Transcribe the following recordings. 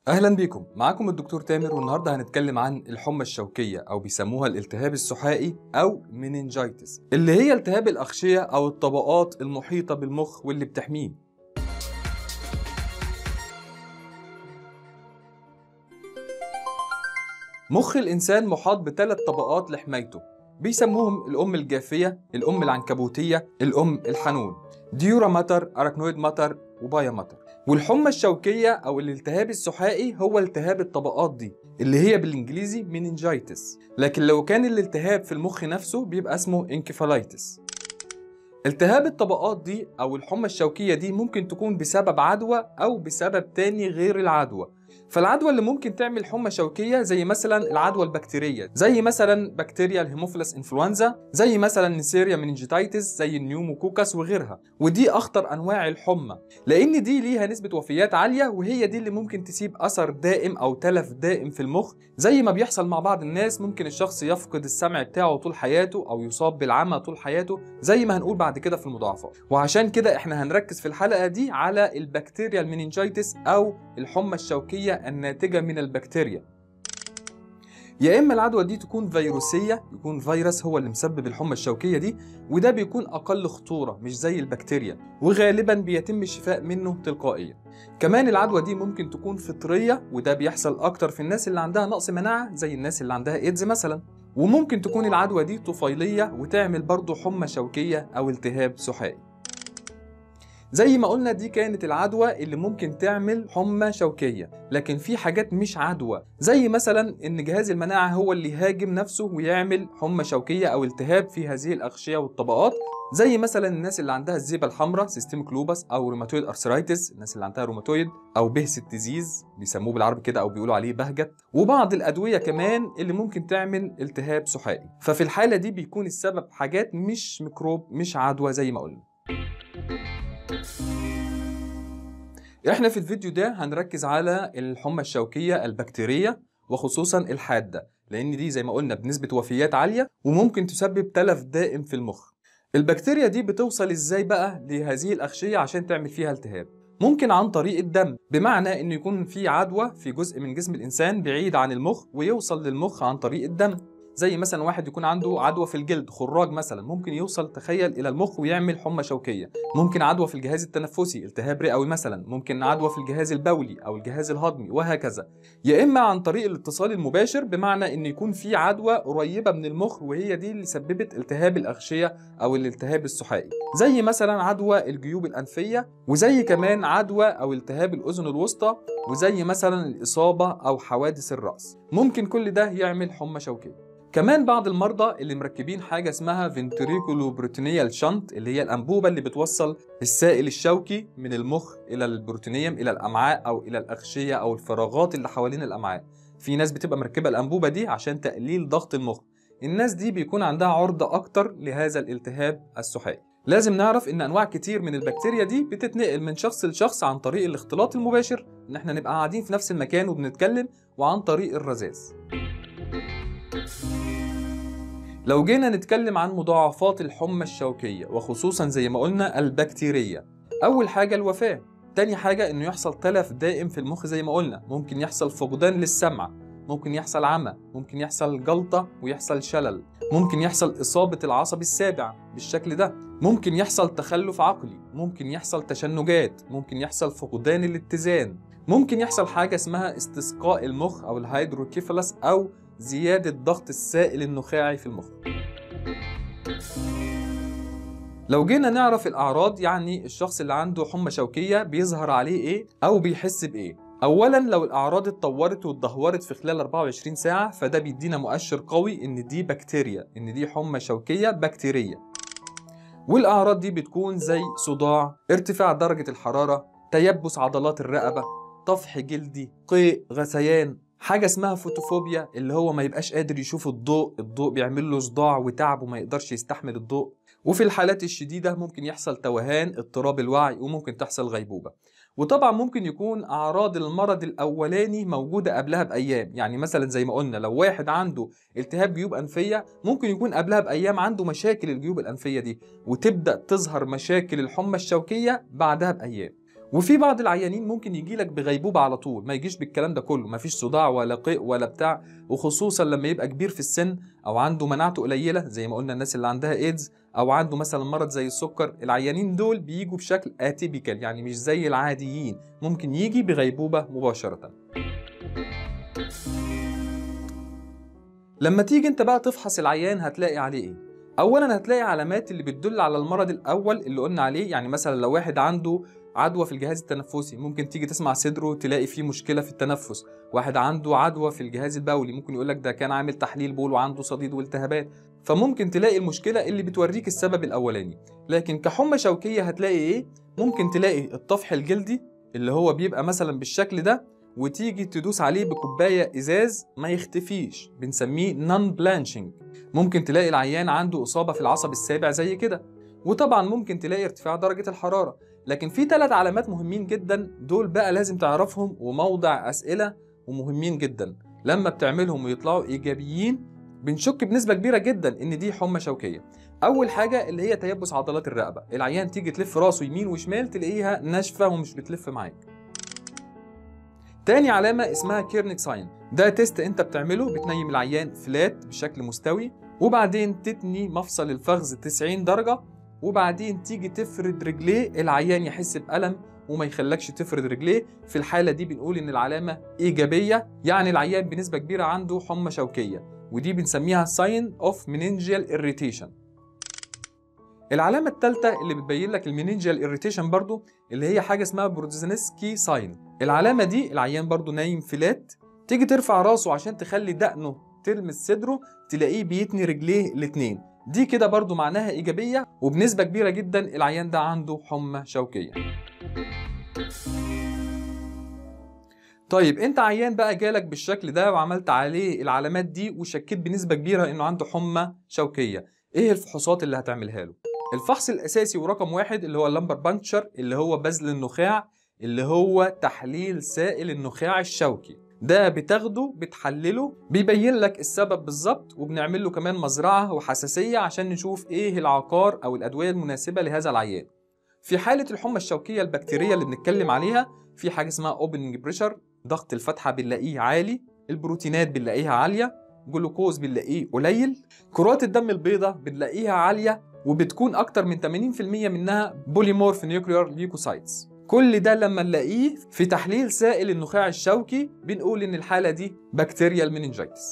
اهلا بيكم معاكم الدكتور تامر والنهارده هنتكلم عن الحمى الشوكيه او بيسموها الالتهاب السحائي او مننجايتس اللي هي التهاب الاغشيه او الطبقات المحيطه بالمخ واللي بتحميه مخ الانسان محاط بثلاث طبقات لحمايته بيسموهم الام الجافيه الام العنكبوتيه الام الحنون ديورا ماتر اراكنويد ماتر وبايا ماتر والحمى الشوكية أو الالتهاب السحائي هو التهاب الطبقات دي اللي هي بالإنجليزي مننجايتس لكن لو كان الالتهاب في المخ نفسه بيبقى اسمه انكفالايتس التهاب الطبقات دي أو الحمى الشوكية دي ممكن تكون بسبب عدوى أو بسبب تاني غير العدوى فالعدوى اللي ممكن تعمل حمى شوكيه زي مثلا العدوى البكتيريه زي مثلا بكتيريا الهيموفيلس انفلونزا زي مثلا نسيريا مننجيتايتس زي النيوموكوكس وغيرها ودي اخطر انواع الحمى لان دي ليها نسبه وفيات عاليه وهي دي اللي ممكن تسيب اثر دائم او تلف دائم في المخ زي ما بيحصل مع بعض الناس ممكن الشخص يفقد السمع بتاعه طول حياته او يصاب بالعمى طول حياته زي ما هنقول بعد كده في المضاعفات وعشان كده احنا هنركز في الحلقه دي على البكتيريا المننجيتس او الحمى الشوكيه الناتجة من البكتيريا يا إما العدوى دي تكون فيروسية يكون فيروس هو اللي مسبب الحمى الشوكية دي وده بيكون أقل خطورة مش زي البكتيريا وغالبا بيتم الشفاء منه تلقائيا كمان العدوى دي ممكن تكون فطرية وده بيحصل أكتر في الناس اللي عندها نقص مناعة زي الناس اللي عندها إيدز مثلا وممكن تكون العدوى دي طفيلية وتعمل برضه حمى شوكية أو التهاب سحائي زي ما قلنا دي كانت العدوى اللي ممكن تعمل حمى شوكيه لكن في حاجات مش عدوى زي مثلا ان جهاز المناعه هو اللي يهاجم نفسه ويعمل حمى شوكيه او التهاب في هذه الاغشيه والطبقات زي مثلا الناس اللي عندها الزيبه الحمراء سيستميك لوبس او روماتويد ارثرايتس الناس اللي عندها روماتويد او بهس التزيز بيسموه بالعربي كده او بيقولوا عليه بهجت وبعض الادويه كمان اللي ممكن تعمل التهاب سحائي ففي الحاله دي بيكون السبب حاجات مش ميكروب مش عدوى زي ما قلنا احنا في الفيديو ده هنركز على الحمى الشوكية البكتيرية وخصوصا الحادة لان دي زي ما قلنا بنسبة وفيات عالية وممكن تسبب تلف دائم في المخ البكتيريا دي بتوصل ازاي بقى لهذه الأغشية عشان تعمل فيها التهاب ممكن عن طريق الدم بمعنى انه يكون في عدوى في جزء من جسم الانسان بعيد عن المخ ويوصل للمخ عن طريق الدم زي مثلا واحد يكون عنده عدوى في الجلد خراج مثلا ممكن يوصل تخيل الى المخ ويعمل حمى شوكيه ممكن عدوى في الجهاز التنفسي التهاب رئوي مثلا ممكن عدوى في الجهاز البولي او الجهاز الهضمي وهكذا يا اما عن طريق الاتصال المباشر بمعنى ان يكون في عدوى قريبه من المخ وهي دي اللي سببت التهاب الاغشيه او الالتهاب السحائي زي مثلا عدوى الجيوب الانفيه وزي كمان عدوى او التهاب الاذن الوسطى وزي مثلا الاصابه او حوادث الراس ممكن كل ده يعمل حمى شوكيه كمان بعض المرضى اللي مركبين حاجة اسمها فنتريكولو بروتينيال شنت اللي هي الأنبوبة اللي بتوصل السائل الشوكي من المخ إلى البروتينيوم إلى الأمعاء أو إلى الأغشية أو الفراغات اللي حوالين الأمعاء في ناس بتبقى مركبة الأنبوبة دي عشان تقليل ضغط المخ الناس دي بيكون عندها عرضة أكتر لهذا الالتهاب السحائي لازم نعرف ان انواع كتير من البكتيريا دي بتتنقل من شخص لشخص عن طريق الاختلاط المباشر ان احنا نبقى قاعدين في نفس المكان وبنتكلم وعن طريق الرذاذ لو جينا نتكلم عن مضاعفات الحمى الشوكية وخصوصا زي ما قلنا البكتيرية أول حاجة الوفاة تاني حاجة إنه يحصل تلف دائم في المخ زي ما قلنا ممكن يحصل فقدان للسمع ممكن يحصل عمى ممكن يحصل جلطة ويحصل شلل ممكن يحصل إصابة العصب السابع بالشكل ده ممكن يحصل تخلف عقلي ممكن يحصل تشنجات ممكن يحصل فقدان الاتزان ممكن يحصل حاجة اسمها استسقاء المخ أو الهيدروكيفالس أو زيادة ضغط السائل النخاعي في المخ لو جينا نعرف الأعراض يعني الشخص اللي عنده حمى شوكية بيظهر عليه إيه أو بيحس بإيه أولا لو الأعراض اتطورت واتدهورت في خلال 24 ساعة فده بيدينا مؤشر قوي إن دي بكتيريا إن دي حمى شوكية بكتيرية والأعراض دي بتكون زي صداع ارتفاع درجة الحرارة تيبس عضلات الرقبة طفح جلدي قيء غثيان حاجة اسمها فوتوفوبيا اللي هو ما يبقاش قادر يشوف الضوء الضوء بيعمل له صداع وتعب وما يقدرش يستحمل الضوء وفي الحالات الشديدة ممكن يحصل توهان اضطراب الوعي وممكن تحصل غيبوبة وطبعا ممكن يكون أعراض المرض الأولاني موجودة قبلها بأيام يعني مثلا زي ما قلنا لو واحد عنده التهاب جيوب أنفية ممكن يكون قبلها بأيام عنده مشاكل الجيوب الأنفية دي وتبدأ تظهر مشاكل الحمى الشوكية بعدها بأيام وفي بعض العيانين ممكن يجي لك بغيبوبه على طول ما يجيش بالكلام ده كله ما فيش صداع ولا قيء ولا بتاع وخصوصا لما يبقى كبير في السن او عنده مناعته قليله زي ما قلنا الناس اللي عندها ايدز او عنده مثلا مرض زي السكر العيانين دول بيجوا بشكل اتيبيكال يعني مش زي العاديين ممكن يجي بغيبوبه مباشره لما تيجي انت بقى تفحص العيان هتلاقي عليه ايه اولا هتلاقي علامات اللي بتدل على المرض الاول اللي قلنا عليه يعني مثلا لو واحد عنده عدوى في الجهاز التنفسي ممكن تيجي تسمع صدره تلاقي فيه مشكله في التنفس واحد عنده عدوى في الجهاز البولي ممكن يقول لك ده كان عامل تحليل بول وعنده صديد والتهابات فممكن تلاقي المشكله اللي بتوريك السبب الاولاني لكن كحمى شوكيه هتلاقي ايه ممكن تلاقي الطفح الجلدي اللي هو بيبقى مثلا بالشكل ده وتيجي تدوس عليه بكوبايه ازاز ما يختفيش بنسميه نون بلانشنج ممكن تلاقي العيان عنده اصابه في العصب السابع زي كده وطبعا ممكن تلاقي ارتفاع درجه الحراره لكن في ثلاث علامات مهمين جدا دول بقى لازم تعرفهم وموضع اسئله ومهمين جدا لما بتعملهم ويطلعوا ايجابيين بنشك بنسبه كبيره جدا ان دي حمى شوكيه اول حاجه اللي هي تيبس عضلات الرقبه العيان تيجي تلف راسه يمين وشمال تلاقيها ناشفه ومش بتلف معاك تاني علامة اسمها كيرنيك ساين ده تيست انت بتعمله بتنيم العيان فلات بشكل مستوي وبعدين تتني مفصل الفخذ 90 درجة وبعدين تيجي تفرد رجليه العيان يحس بألم وما يخلكش تفرد رجليه في الحالة دي بنقول إن العلامة إيجابية يعني العيان بنسبة كبيرة عنده حمى شوكية ودي بنسميها sign of meningeal irritation العلامة الثالثة اللي بتبين لك المينينجيال اريتيشن برضو اللي هي حاجة اسمها برودزنسكي ساين العلامة دي العيان برضو نايم فلات تيجي ترفع راسه عشان تخلي دقنه تلمس صدره تلاقيه بيتني رجليه الاتنين دي كده برضو معناها إيجابية وبنسبة كبيرة جدا العيان ده عنده حمى شوكية طيب انت عيان بقى جالك بالشكل ده وعملت عليه العلامات دي وشكيت بنسبة كبيرة انه عنده حمى شوكية ايه الفحوصات اللي هتعملها له الفحص الاساسي ورقم واحد اللي هو اللمبر بانكتشر اللي هو بذل النخاع اللي هو تحليل سائل النخاع الشوكي ده بتاخده بتحلله بيبين لك السبب بالظبط وبنعمل له كمان مزرعه وحساسيه عشان نشوف ايه العقار او الادويه المناسبه لهذا العيان في حاله الحمى الشوكيه البكتيريه اللي بنتكلم عليها في حاجه اسمها اوبننج بريشر ضغط الفتحه بنلاقيه عالي البروتينات بنلاقيها عاليه جلوكوز بنلاقيه قليل كرات الدم البيضاء بنلاقيها عاليه وبتكون اكتر من 80% منها بوليمورف نيوكليار ليوكوسايتس كل ده لما نلاقيه في تحليل سائل النخاع الشوكي بنقول ان الحاله دي بكتيريال مننجيتس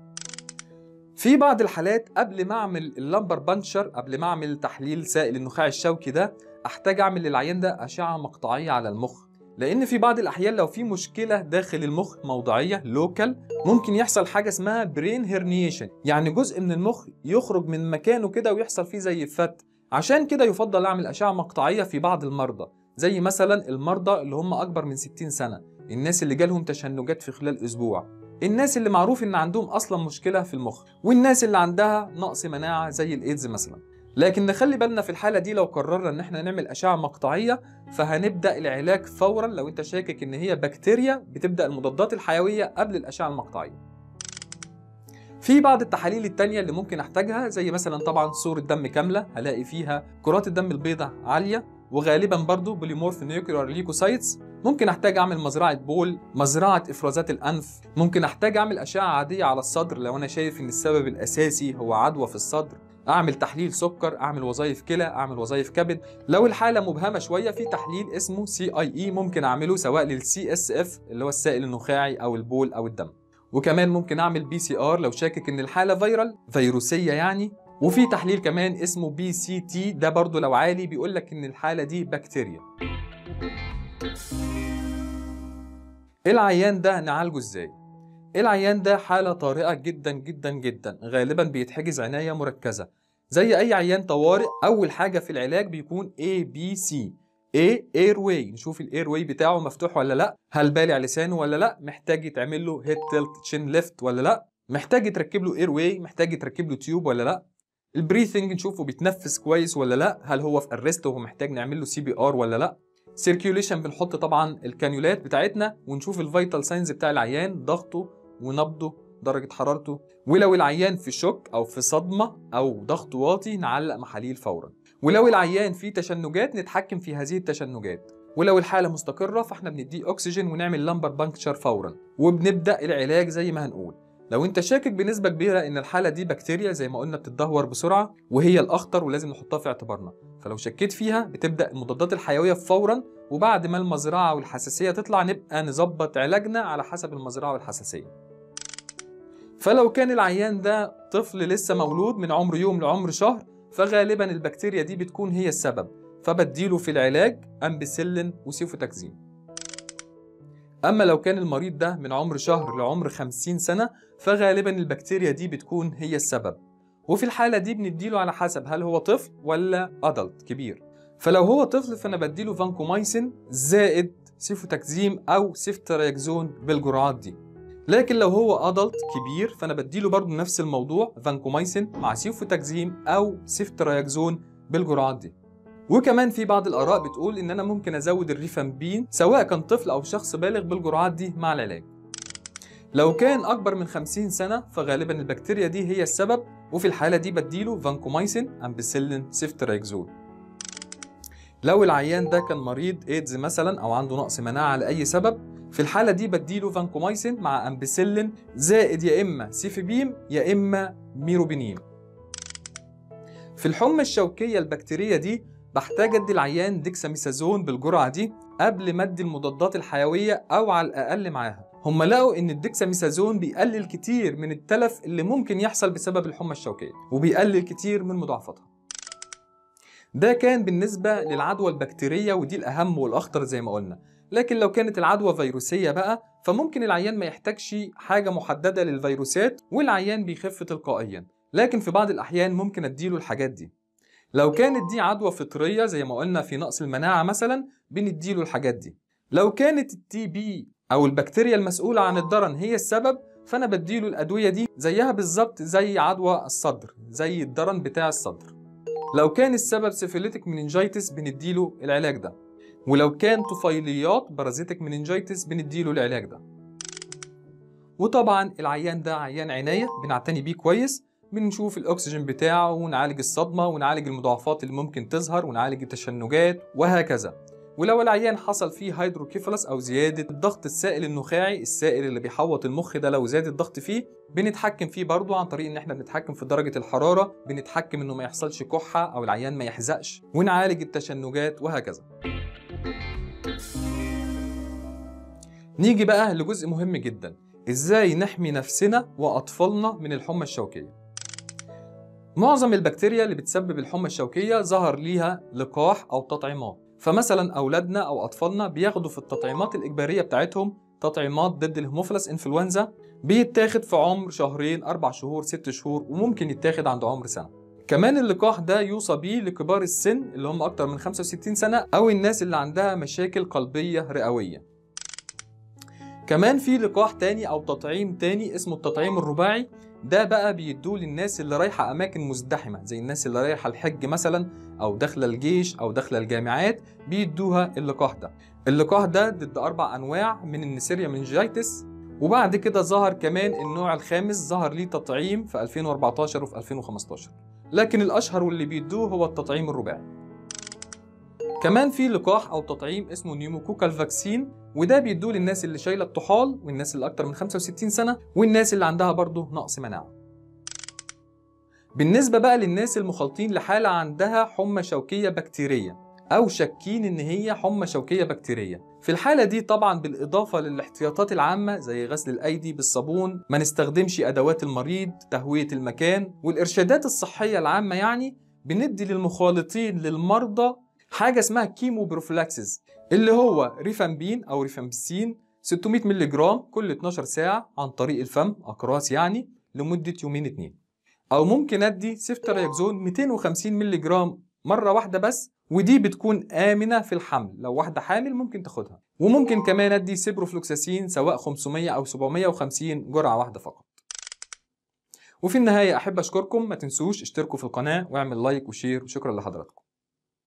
في بعض الحالات قبل ما اعمل اللمبر بانشر قبل ما اعمل تحليل سائل النخاع الشوكي ده احتاج اعمل للعيان ده اشعه مقطعيه على المخ لان في بعض الاحيان لو في مشكله داخل المخ موضعيه لوكال ممكن يحصل حاجه اسمها برين هيرنيشن يعني جزء من المخ يخرج من مكانه كده ويحصل فيه زي فت عشان كده يفضل اعمل اشعه مقطعيه في بعض المرضى زي مثلا المرضى اللي هم اكبر من 60 سنه الناس اللي جالهم تشنجات في خلال اسبوع الناس اللي معروف ان عندهم اصلا مشكله في المخ والناس اللي عندها نقص مناعه زي الايدز مثلا لكن نخلي بالنا في الحالة دي لو قررنا إن إحنا نعمل أشعة مقطعية فهنبدأ العلاج فورا لو أنت شاكك إن هي بكتيريا بتبدأ المضادات الحيوية قبل الأشعة المقطعية. في بعض التحاليل التانية اللي ممكن أحتاجها زي مثلا طبعا صورة دم كاملة هلاقي فيها كرات الدم البيضاء عالية وغالبا برضو بوليمورف نيوكليار ليكوسايتس ممكن احتاج اعمل مزرعه بول مزرعه افرازات الانف ممكن احتاج اعمل اشعه عاديه على الصدر لو انا شايف ان السبب الاساسي هو عدوى في الصدر اعمل تحليل سكر اعمل وظائف كلى اعمل وظائف كبد لو الحاله مبهمه شويه في تحليل اسمه سي اي اي ممكن اعمله سواء للسي اس اف اللي هو السائل النخاعي او البول او الدم وكمان ممكن اعمل بي سي ار لو شاكك ان الحاله فيرال فيروسيه يعني وفي تحليل كمان اسمه بي سي تي ده برضو لو عالي بيقول لك ان الحاله دي بكتيريا العيان ده نعالجه ازاي العيان ده حالة طارئة جدا جدا جدا غالبا بيتحجز عناية مركزة زي أي عيان طوارئ أول حاجة في العلاج بيكون A B C A airway نشوف الاير بتاعه مفتوح ولا لا هل بالع لسانه ولا لا محتاج يتعمل له هيد تيلت تشين ليفت ولا لا محتاج يتركب له اير محتاج يتركب له تيوب ولا لا البريثنج نشوفه بيتنفس كويس ولا لا هل هو في ارست وهو محتاج نعمل له سي بي ار ولا لا سيركيوليشن بنحط طبعا الكانيولات بتاعتنا ونشوف الفيتال ساينز بتاع العيان ضغطه ونبضه درجة حرارته ولو العيان في شوك أو في صدمة أو ضغط واطي نعلق محاليل فورا ولو العيان فيه تشنجات نتحكم في هذه التشنجات ولو الحالة مستقرة فاحنا بنديه أكسجين ونعمل لمبر بانكشر فورا وبنبدأ العلاج زي ما هنقول لو انت شاكك بنسبة كبيرة ان الحالة دي بكتيريا زي ما قلنا بتتدهور بسرعة وهي الأخطر ولازم نحطها في اعتبارنا فلو شكيت فيها بتبدأ المضادات الحيوية فورا وبعد ما المزرعة والحساسية تطلع نبقى نظبط علاجنا على حسب المزرعة والحساسية فلو كان العيان ده طفل لسه مولود من عمر يوم لعمر شهر فغالبا البكتيريا دي بتكون هي السبب فبديله في العلاج أمبسلين وسيفوتاكزين أما لو كان المريض ده من عمر شهر لعمر 50 سنة فغالبا البكتيريا دي بتكون هي السبب وفي الحالة دي بنديله على حسب هل هو طفل ولا أدلت كبير فلو هو طفل فأنا بديله فانكومايسين زائد سيفوتاكزيم أو سيفترايكزون بالجرعات دي لكن لو هو ادلت كبير فانا بديله برضه نفس الموضوع فانكومايسين مع سيفوتاكزيم او سيفترايكزون بالجرعات دي وكمان في بعض الاراء بتقول ان انا ممكن ازود الريفامبين سواء كان طفل او شخص بالغ بالجرعات دي مع العلاج لو كان اكبر من 50 سنه فغالبا البكتيريا دي هي السبب وفي الحاله دي بديله فانكومايسين امبسيلين سيفترايكزون لو العيان ده كان مريض ايدز مثلا او عنده نقص مناعه لاي سبب في الحالة دي بديله فانكومايسين مع أمبسيلين زائد يا إما سيفيبيم يا إما ميروبينيم في الحمى الشوكية البكتيرية دي بحتاج أدي العيان ديكساميثازون بالجرعة دي قبل ما أدي المضادات الحيوية أو على الأقل معاها هم لقوا ان الديكساميثازون بيقلل كتير من التلف اللي ممكن يحصل بسبب الحمى الشوكيه وبيقلل كتير من مضاعفتها ده كان بالنسبة للعدوى البكتيرية ودي الأهم والأخطر زي ما قلنا لكن لو كانت العدوى فيروسية بقى فممكن العيان ما يحتاجش حاجة محددة للفيروسات والعيان بيخف تلقائيا لكن في بعض الأحيان ممكن أديله الحاجات دي لو كانت دي عدوى فطرية زي ما قلنا في نقص المناعة مثلا بنديله الحاجات دي لو كانت التي بي أو البكتيريا المسؤولة عن الضرن هي السبب فأنا بديله الأدوية دي زيها بالظبط زي عدوى الصدر زي الضرن بتاع الصدر لو كان السبب سيفيليتك مننجيتس بنديله العلاج ده ولو كان طفيليات بارازيتك مننجيتس بنديله العلاج ده وطبعا العيان ده عيان عناية بنعتني بيه كويس بنشوف الأكسجين بتاعه ونعالج الصدمة ونعالج المضاعفات اللي ممكن تظهر ونعالج التشنجات وهكذا ولو العيان حصل فيه هيدروكيفالس او زياده الضغط السائل النخاعي السائل اللي بيحوط المخ ده لو زاد الضغط فيه بنتحكم فيه برضه عن طريق ان احنا بنتحكم في درجه الحراره بنتحكم انه ما يحصلش كحه او العيان ما يحزقش ونعالج التشنجات وهكذا نيجي بقى لجزء مهم جدا ازاي نحمي نفسنا واطفالنا من الحمى الشوكيه معظم البكتيريا اللي بتسبب الحمى الشوكيه ظهر ليها لقاح او تطعيمات فمثلا اولادنا او اطفالنا بياخدوا في التطعيمات الاجباريه بتاعتهم تطعيمات ضد الهيموفيلس انفلونزا بيتاخد في عمر شهرين اربع شهور ست شهور وممكن يتاخد عند عمر سنه كمان اللقاح ده يوصى بيه لكبار السن اللي هم اكتر من 65 سنه او الناس اللي عندها مشاكل قلبيه رئويه كمان في لقاح تاني او تطعيم تاني اسمه التطعيم الرباعي ده بقى بيدوه للناس اللي رايحه اماكن مزدحمه زي الناس اللي رايحه الحج مثلا او داخله الجيش او داخله الجامعات بيدوها اللقاح ده اللقاح ده ضد اربع انواع من النسيريا منجيتس وبعد كده ظهر كمان النوع الخامس ظهر ليه تطعيم في 2014 وفي 2015 لكن الاشهر واللي بيدوه هو التطعيم الرباعي كمان في لقاح او تطعيم اسمه نيوموكوكال فاكسين وده بيدوه للناس اللي شايله الطحال والناس اللي اكتر من 65 سنه والناس اللي عندها برضه نقص مناعه بالنسبه بقى للناس المخالطين لحاله عندها حمى شوكيه بكتيريه او شاكين ان هي حمى شوكيه بكتيريه في الحاله دي طبعا بالاضافه للاحتياطات العامه زي غسل الايدي بالصابون ما نستخدمش ادوات المريض تهويه المكان والارشادات الصحيه العامه يعني بندي للمخالطين للمرضى حاجه اسمها كيمو بروفلاكسيس اللي هو ريفامبين او ريفامبسين 600 مللي جرام كل 12 ساعه عن طريق الفم اقراص يعني لمده يومين اتنين او ممكن ادي سيفترايكزون 250 مللي جرام مره واحده بس ودي بتكون آمنة في الحمل لو واحدة حامل ممكن تاخدها وممكن كمان أدي سيبروفلوكساسين سواء 500 أو 750 جرعة واحدة فقط وفي النهاية أحب أشكركم ما تنسوش اشتركوا في القناة واعمل لايك وشير وشكرا لحضراتكم